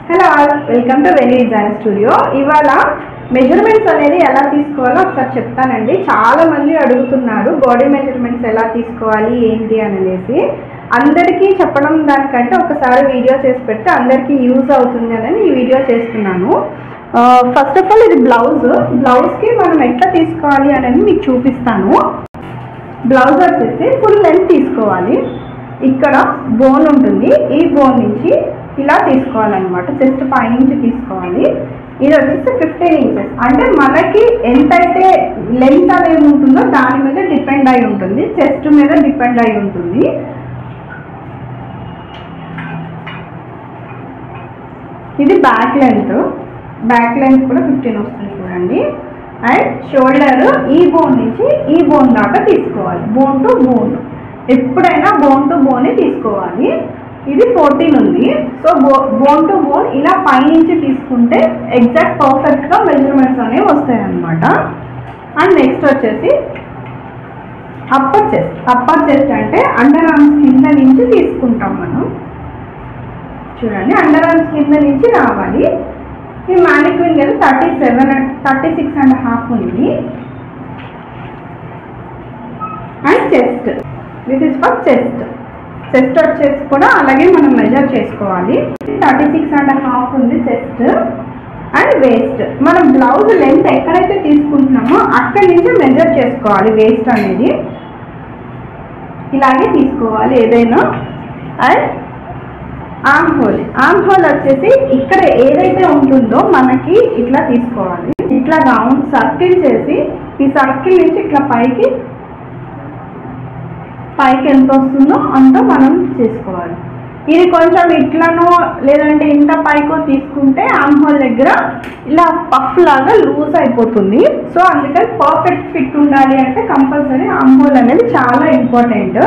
hello all welcome to Veni design studio ఇవాళ measurements అనేది ఎలా తీసుకోవాలో ఒకసారి చెప్తానండి చాలా మంది అడుగుతున్నారు బాడీ మెజర్మెంట్స్ ఎలా తీసుకోవాలి ఏంటి అని అనేసి అందరికీ చెప్పడం దానికంటే ఒకసారి వీడియో చేసి పెడితే అందరికీ యూజ్ అవుతుంది అని ఈ వీడియో చేస్తున్నాను ఫస్ట్ ఆఫ్ ఆల్ ఇది బ్లౌజ్ బ్లౌజ్కి మనం ఎట్లా తీసుకోవాలి అనేది మీకు చూపిస్తాను బ్లౌజ్ వచ్చేసి ఫుల్ లెంత్ తీసుకోవాలి ఇక్కడ బోన్ ఉంటుంది ఈ బోన్ నుంచి ఇలా తీసుకోవాలన్నమాట చెస్ట్ పైనుంచి తీసుకోవాలి ఇది వచ్చేసి ఫిఫ్టీన్ ఇంచెస్ అంటే మనకి ఎంతైతే లెంత్ అనేది ఉంటుందో దాని మీద డిపెండ్ అయి ఉంటుంది చెస్ట్ మీద డిపెండ్ అయి ఉంటుంది ఇది బ్యాక్ లెంత్ బ్యాక్ లెంత్ కూడా ఫిఫ్టీన్ వస్తుంది చూడండి అండ్ షోల్డర్ ఈ బోన్ నుంచి ఈ బోన్ దాకా తీసుకోవాలి బోన్ టు బోన్ ఎప్పుడైనా బోన్ టు బోనే తీసుకోవాలి ఇది ఫోర్టీన్ ఉంది సో బో బోన్ టు బోన్ ఇలా పైనుంచి తీసుకుంటే ఎగ్జాక్ట్ పర్ఫెక్ట్గా మెజర్మెంట్స్ అనేవి వస్తాయి అన్నమాట అండ్ నెక్స్ట్ వచ్చేసి అప్పర్ చెస్ట్ అప్పర్ చెస్ట్ అంటే అండర్ ఆర్మ్స్ కింద నుంచి తీసుకుంటాం మనం చూడండి అండర్ ఆర్మ్స్ కింద నుంచి రావాలి ఈ మ్యానిక్విన్ కదా thirty seven thirty six and half ఉంది and chest this is for chest chest వచ్చేసి కూడా అలాగే మనం మెజర్ చేసుకోవాలి థర్టీ సిక్స్ అండ్ హాఫ్ ఉంది చెస్ట్ అండ్ వేస్ట్ మనం బ్లౌజ్ లెంత్ ఎక్కడైతే తీసుకుంటున్నామో అక్కడి నుంచి మెజర్ చేసుకోవాలి వేస్ట్ అనేది ఇలాగే తీసుకోవాలి ఏదైనా and armhole armhole వచ్చేసి ఇక్కడ ఏదైతే ఉంటుందో మనకి ఇట్లా తీసుకోవాలి ఇట్లా రౌండ్ సర్కిల్ చేసి ఈ సర్కిల్ నుంచి ఇట్లా పైకి పైకి ఎంత వస్తుందో అంత మనం చేసుకోవాలి ఇది కొంచెం ఇట్లనో లేదంటే ఇంత పైకో తీసుకుంటే ఆర్మ్ హోల్ దగ్గర ఇలా పఫ్ లాగా లూజ్ అయిపోతుంది సో అందుకని పర్ఫెక్ట్ ఫిట్ ఉండాలి అంటే కంపల్సరీ ఆర్మ్ హోల్ అనేది చాలా important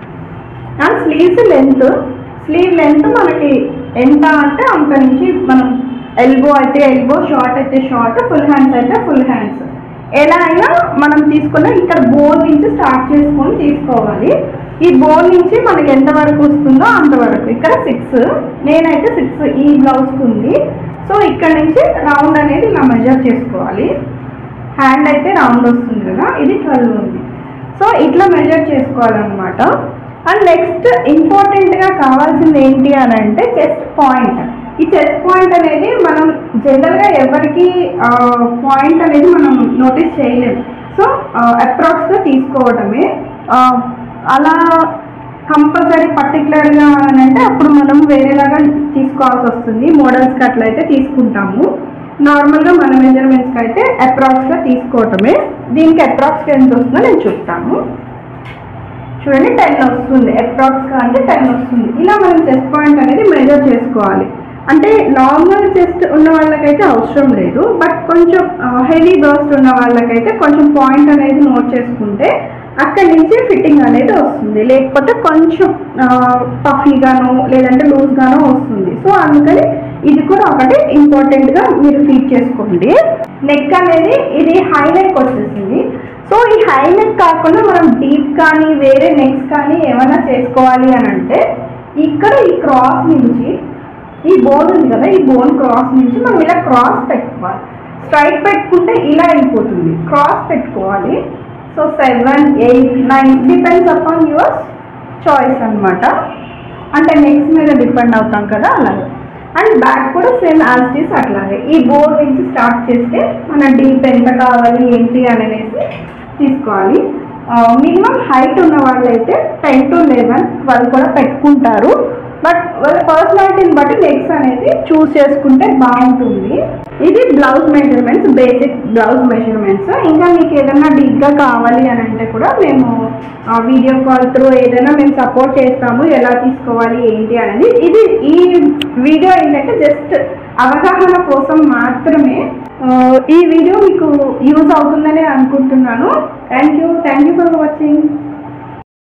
and sleeves length sleeve length మనకి ఎంత అంటే అంత నుంచి మనం ఎల్బో అయితే ఎల్బో షార్ట్ అయితే షార్ట్ ఫుల్ హ్యాండ్స్ అయితే ఫుల్ హ్యాండ్స్ ఎలా అయినా మనం తీసుకున్న ఇక్కడ బోన్ నుంచి స్టార్ట్ చేసుకొని తీసుకోవాలి ఈ బోన్ నుంచి మనకి ఎంత వరకు వస్తుందో అంతవరకు ఇక్కడ సిక్స్ నేనైతే సిక్స్ ఈ బ్లౌజ్కి ఉంది సో ఇక్కడ నుంచి రౌండ్ అనేది ఇలా మెజర్ చేసుకోవాలి హ్యాండ్ అయితే రౌండ్ వస్తుంది కదా ఇది ట్వెల్వ్ ఉంది సో ఇట్లా మెజర్ చేసుకోవాలన్నమాట అండ్ నెక్స్ట్ ఇంపార్టెంట్గా కావాల్సింది ఏంటి అని అంటే చెస్ట్ పాయింట్ ఈ చెస్ట్ పాయింట్ అనేది మనం జనరల్గా ఎవరికి పాయింట్ అనేది మనం నోటీస్ చేయలేము సో అప్రాక్స్గా తీసుకోవడమే ఆ, అలా కంపల్సరీ పర్టికులర్గా అని అంటే అప్పుడు మనం వేరేలాగా తీసుకోవాల్సి వస్తుంది మోడల్స్కి అట్లయితే తీసుకుంటాము నార్మల్గా మన మెజర్మెంట్స్కి అయితే అప్రాక్స్గా తీసుకోవటమే దీనికి అప్రాక్స్గా ఎంత వస్తుందో నేను చెప్తాను చూడండి టెన్ వస్తుంది అప్రాక్స్గా అంటే టెన్ వస్తుంది ఇలా మనం చెస్ట్ పాయింట్ అనేది మెజర్ చేసుకోవాలి అంటే నార్మల్ చెస్ట్ ఉన్న వాళ్ళకైతే అవసరం లేదు బట్ కొంచెం హెవీ బర్స్ట్ ఉన్న వాళ్ళకైతే కొంచెం పాయింట్ అనేది నోట్ చేసుకుంటే అక్కడి నుంచి ఫిట్టింగ్ అనేది వస్తుంది లేకపోతే కొంచెం పఫీగానో లేదంటే లూజ్గానో వస్తుంది సో అందుకని ఇది కూడా ఒకటి ఇంపార్టెంట్గా మీరు ఫీడ్ చేసుకోండి నెక్ అనేది ఇది హై నెక్ వచ్చేసింది సో ఈ హై నెక్ కాకుండా మనం డీప్ కానీ వేరే నెక్స్ కానీ ఏమైనా చేసుకోవాలి అని అంటే ఇక్కడ ఈ క్రాస్ నుంచి ఈ బోన్ ఉంది కదా ఈ బోన్ క్రాస్ నుంచి మనం ఇలా క్రాస్ పెట్టుకోవాలి స్ట్రైట్ పెట్టుకుంటే ఇలా అయిపోతుంది క్రాస్ పెట్టుకోవాలి so seven eight nine depends upon your choice అన్నమాట అంటే నెక్స్ట్ మీద డిపెండ్ అవుతాం కదా అలాగే అండ్ బ్యాక్ కూడా సేమ్ యాజ్ అట్లాగే ఈ బోర్డ్ నుంచి స్టార్ట్ చేస్తే మన డీప్ ఎంత కావాలి ఏంటి అని అనేసి తీసుకోవాలి మినిమం హైట్ ఉన్న వాళ్ళైతే టెన్ టు లెవెన్ వాళ్ళు కూడా పెట్టుకుంటారు బట్ వాళ్ళ పర్సనాలిటీని బట్టి నెక్స్ అనేది చూస్ చేసుకుంటే బాగుంటుంది ఇది blouse measurements basic blouse measurements ఇంకా మీకు ఏదైనా డీప్గా కావాలి అని అంటే కూడా మేము వీడియో కాల్ త్రూ ఏదైనా మేము సపోర్ట్ చేస్తాము ఎలా తీసుకోవాలి ఏంటి అనేది ఇది ఈ వీడియో ఏంటంటే జస్ట్ అవగాహన కోసం మాత్రమే ఆ, ఈ వీడియో మీకు యూజ్ అవుతుందని అనుకుంటున్నాను thank you thank you for watching